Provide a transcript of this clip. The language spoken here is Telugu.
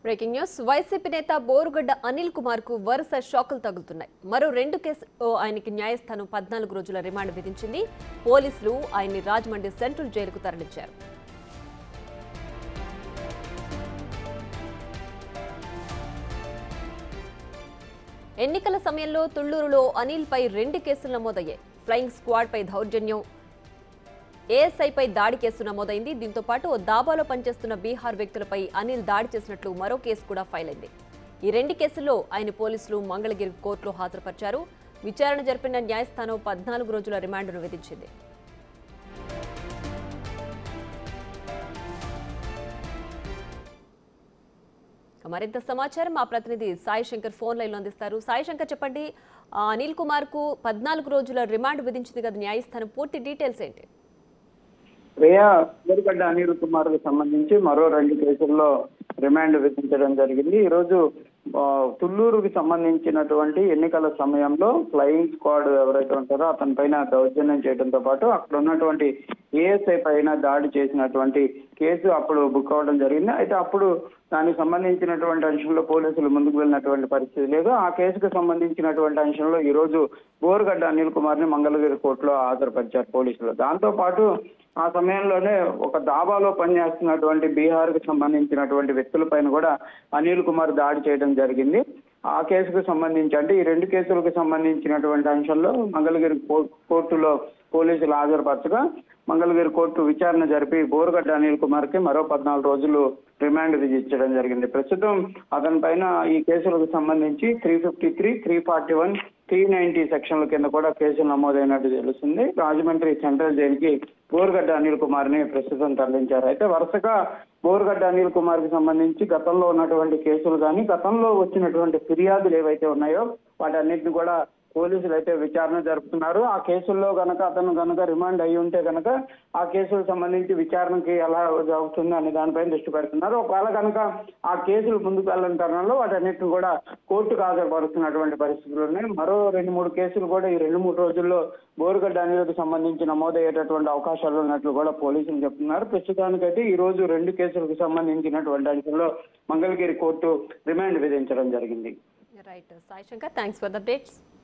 బ్రేకింగ్ న్యూస్ వైసీపీ నేత బోరుగడ్డ అనిల్ కుమార్ కు వరుస షాకులు తగులుతున్నాయి మరో రెండు కేసులో ఆయనకి న్యాయస్థానం పద్నాలుగు రోజుల రిమాండ్ విధించింది పోలీసులు ఆయన్ని రాజమండ్రి సెంట్రల్ జైలుకు తరలించారు ఎన్నికల సమయంలో తుళ్లూరులో అనిల్ పై రెండు కేసులు నమోదయ్యాయి ఫ్లయింగ్ స్క్వాడ్ పై దౌర్జన్యం ఏఎస్ఐపై దాడి కేసు నమోదైంది దీంతో పాటు ఓ దాబాలో పనిచేస్తున్న బీహార్ వ్యక్తులపై అనిల్ దాడి చేసినట్లు మరో కేసు కూడా ఫైల్ అయింది ఈ రెండు కేసుల్లో ఆయన పోలీసులు మంగళగిరి కోర్టులో హాజరుపరిచారు విచారణ జరిపిన న్యాయస్థానం పద్నాలుగు రోజుల రిమాండ్ను విధించింది ఇక మరింత సమాచారం మా ప్రతినిధి సాయి శంకర్ ఫోన్ లైన్లో అందిస్తారు సాయి శంకర్ చెప్పండి ఆ, అనిల్ కుమార్ కు పద్నాలుగు రోజుల రిమాండ్ విధించింది కదా న్యాయస్థానం పూర్తి డీటెయిల్స్ ఏంటి ప్రియా కోరుగడ్డ అనిల్ కుమార్ కు సంబంధించి మరో రెండు కేసుల్లో రిమాండ్ విధించడం జరిగింది ఈ రోజు ఆ, తుళ్ళూరుకి సంబంధించినటువంటి ఎన్నికల సమయంలో ఫ్లయింగ్ స్క్వాడ్ ఎవరైతే ఉంటారో అతని పైన దౌర్జన్యం చేయడంతో పాటు అక్కడ ఉన్నటువంటి ఏఎస్ఐ పైన దాడి చేసినటువంటి కేసు అప్పుడు బుక్ అవ్వడం జరిగింది అయితే అప్పుడు దానికి సంబంధించినటువంటి అంశంలో పోలీసులు ముందుకు వెళ్ళినటువంటి పరిస్థితి లేదు ఆ కేసుకు సంబంధించినటువంటి అంశంలో ఈ రోజు బోరుగడ్డ అనిల్ కుమార్ ని మంగళగిరి కోర్టులో హాజరుపరిచారు పోలీసులు దాంతో పాటు ఆ సమయంలోనే ఒక దాబాలో పనిచేస్తున్నటువంటి బీహార్ కు సంబంధించినటువంటి వ్యక్తుల పైన కూడా అనిల్ కుమార్ దాడి చేయడం జరిగింది ఆ కేసుకు సంబంధించి అంటే ఈ రెండు కేసులకు సంబంధించినటువంటి అంశంలో మంగళగిరి కో- కోర్టులో పోలీసులు హాజరుపరచగా మంగళగిరి కోర్టు విచారణ జరిపి బోరుగడ్డ అనిల్ కుమార్ కి మరో పద్నాలుగు రోజులు రిమాండ్ విధించడం జరిగింది ప్రస్తుతం అతని పైన ఈ కేసులకు సంబంధించి three fifty three three forty one three ninety సెక్షన్ల కింద కూడా కేసులు నమోదైనట్టు తెలుస్తుంది రాజమండ్రి సెంట్రల్ జైలుకి బోరుగడ్డ అనిల్ కుమార్ ని ప్రస్తుతం తరలించారు అయితే వరుసగా బోరుగడ్డ అనిల్ కుమార్ కి సంబంధించి గతంలో ఉన్నటువంటి కేసులు కానీ గతంలో వచ్చినటువంటి ఫిర్యాదులు ఏవైతే ఉన్నాయో వాటన్నిటిని కూడా పోలీసులు అయితే విచారణ జరుపుతున్నారు ఆ కేసుల్లో గనక అతను గనక రిమాండ్ అయి ఉంటే గనక ఆ కేసులకు సంబంధించి విచారణకి ఎలా జరుగుతుంది అనే దానిపైన దృష్టి పెడుతున్నారు ఒకవేళ కనుక ఆ కేసులు ముందుకు వెళ్ళని తరుణంలో వాటన్నిటిని కూడా కోర్టుకు హాజరుపరుస్తున్నటువంటి పరిస్థితులు ఉన్నాయి మరో రెండు మూడు కేసులు కూడా ఈ రెండు మూడు రోజుల్లో బోరుగడ్డ అనిలకు సంబంధించి నమోదయ్యేటటువంటి అవకాశాలు ఉన్నట్లు కూడా పోలీసులు చెప్తున్నారు ప్రస్తుతానికైతే ఈ రోజు రెండు కేసులకు సంబంధించినటువంటి అంశంలో మంగళగిరి కోర్టు రిమాండ్ విధించడం జరిగింది right Sai Shankar thanks for the updates